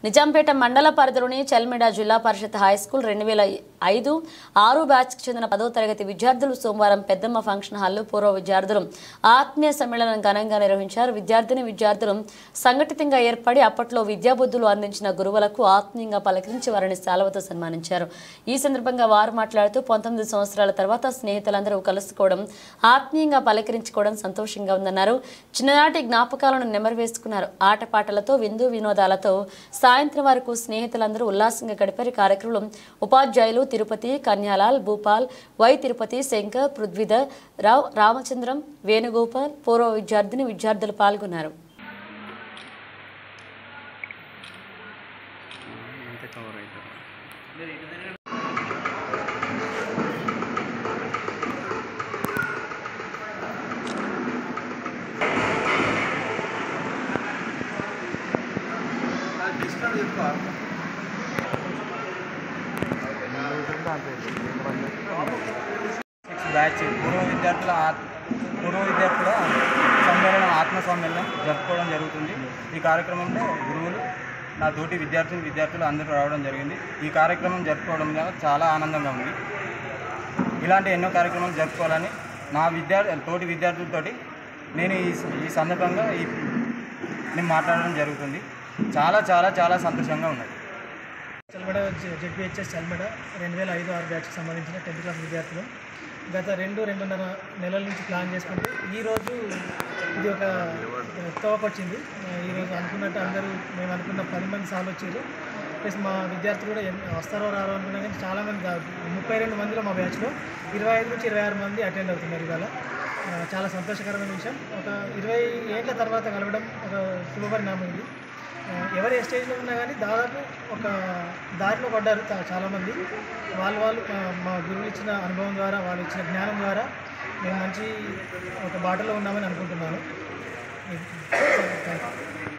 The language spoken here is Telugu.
నిజాంపేట మండల పరిధిలోని చెల్మిడ జిల్లా పరిషత్ హై స్కూల్ రెండు వేల ఐదు ఆరు బ్యాచ్కి చెందిన పదో తరగతి విద్యార్థులు సోమవారం పెద్దమ్మ ఫంక్షన్ హాల్లో పూర్వ విద్యార్థులు ఆత్మీయ సమ్మేళనం ఘనంగా నిర్వహించారు విద్యార్థిని విద్యార్థులు సంఘటితంగా ఏర్పడి అప్పట్లో విద్యాబుద్ధులు అందించిన గురువులకు ఆత్మీయంగా పలకరించి వారిని శాలవతో సన్మానించారు ఈ సందర్భంగా వారు మాట్లాడుతూ పంతొమ్మిది సంవత్సరాల తర్వాత స్నేహితులందరూ కలుసుకోవడం ఆత్మీయంగా పలకరించుకోవడం సంతోషంగా ఉందన్నారు చిన్ననాటి జ్ఞాపకాలను నెమరువేసుకున్నారు ఆటపాటలతో విందు వినోదాలతో సాయంత్రం వరకు స్నేహితులందరూ ఉల్లాసంగా గడిపారు ఈ కార్యక్రమంలో ఉపాధ్యాయులు తిరుపతి కన్యాలాల్ భూపాల్ వై తిరుపతి శంకర్ పృథ్వీధర్ రావు రామచంద్రం వేణుగోపాల్ పూర్వ విద్యార్థిని విద్యార్థులు పాల్గొన్నారు అంతే కవర్ అవుతుంది సిక్స్ బ్యాచ్ పూర్వ విద్యార్థుల ఆత్- పూర్వ విద్యార్థుల సమ్మేళనం ఆత్మ సమ్మేళనం జరుపుకోవడం జరుగుతుంది ఈ కార్యక్రమంలో గురువులు నా తోటి విద్యార్థులు విద్యార్థులు అందరూ రావడం జరిగింది ఈ కార్యక్రమం జరుపుకోవడం వల్ల చాలా ఆనందంగా ఉంది ఇలాంటి ఎన్నో కార్యక్రమాలు జరుపుకోవాలని నా విద్యార్థి తోటి విద్యార్థులతోటి నేను ఈ ఈ సందర్భంగా ఈ నేను మాట్లాడడం జరుగుతుంది చాలా చాలా చాలా సంతోషంగా ఉన్నది చల్మడ జెడ్పిహెచ్ఎస్ చల్మడ రెండు వేల ఐదు ఆరు బ్యాచ్కి సంబంధించిన టెన్త్ క్లాస్ విద్యార్థులు గత రెండు రెండున్నర నెలల నుంచి ప్లాన్ చేసుకుంటూ ఈరోజు ఇది ఒక తోవకు వచ్చింది ఈరోజు అనుకున్నట్టు అందరూ మేము అనుకున్న పది మంది సార్లు వచ్చారు ప్లస్ మా విద్యార్థులు కూడా ఎన్- వస్తారో రారో అనుకున్నా కానీ చాలామంది దా- ముప్పై రెండు మందిలో మా బ్యాచ్లో ఇరవై ఐదు నుంచి ఇరవై ఆరు మంది అటెండ్ అవుతున్నారు ఇవాళ ఆ, చాలా సంతోషకరమైన విషయం ఒక ఇరవై ఏళ్ళ తర్వాత కలవడం ఒక శుభపరిణామం ఇది ఆ, ఎవరు ఏ స్టేజ్లో ఉన్నా కానీ దాదాపు ఒక దారిలో పడ్డారు చా- చాలామంది వాళ్ళు వాళ్ళు ఆ, మా గురువులు ఇచ్చిన అనుభవం ద్వారా వాళ్ళు ఇచ్చిన జ్ఞానం ద్వారా మేము మంచి ఒక బాటలో ఉన్నామని అనుకుంటున్నాను థ్యాంక్ యూ